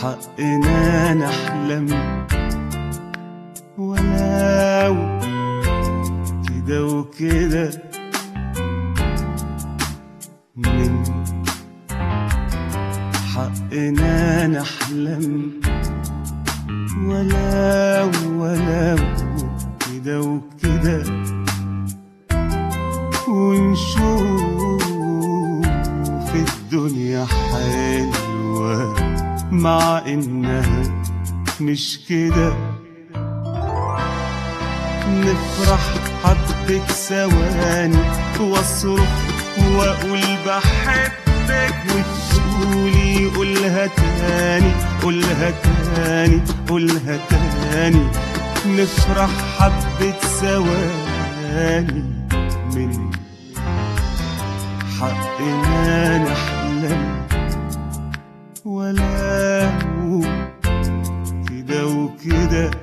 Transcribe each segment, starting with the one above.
حقنا نحلم ولو كده وكده من حقنا نحلم ولو ولو كده وكده ونشوف الدنيا حلوة مع إنها مش كده نفرح حبك ثواني واصرخ واقول بحبك وتقولي قولها تاني قولها تاني قولها تاني نفرح حبة ثواني من حقنا نحلم ولو كده وكده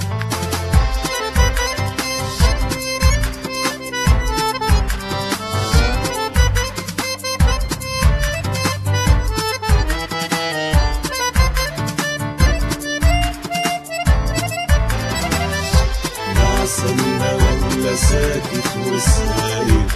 عسلنا ولا ساكت وساير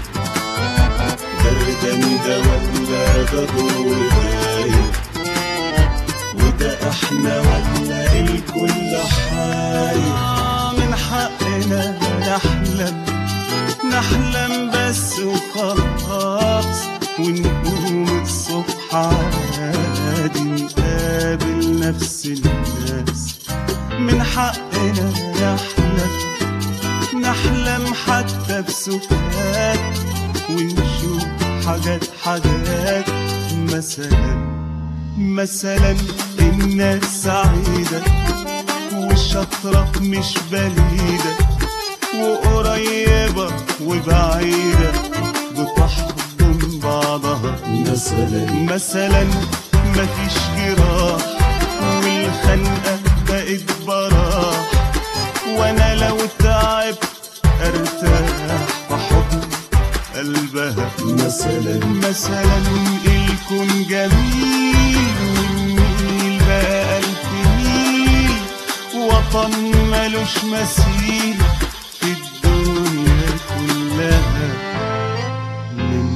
بردان ده ولا ده دور داير وده احنا ولا الكل حاير من حقنا نحلم نحلم بس وخلاص ونقوم الصبح عادي نقابل نفس الناس من حقنا نحلم نحلم حتى بسكات ونشوف حاجات حاجات مثلا مثلا الناس سعيدة والشطرة مش بليدة وقريبة وبعيدة بتحضن بعضها مثلا مثلا مفيش جراح والخنقة بقت براح وانا لو تعبت ارتاح في حضن قلبها مثلا مثلا الكون جميل والنيل بقى ألف ميل وطن ملوش مثيل في الدنيا كلها من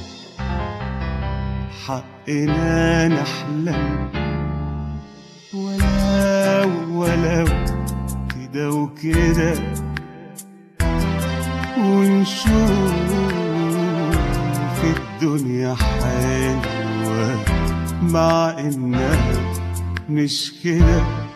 حقنا نحلم ولو ولو كده وكده ونشوف الدنيا حلوة مع إنها مش كده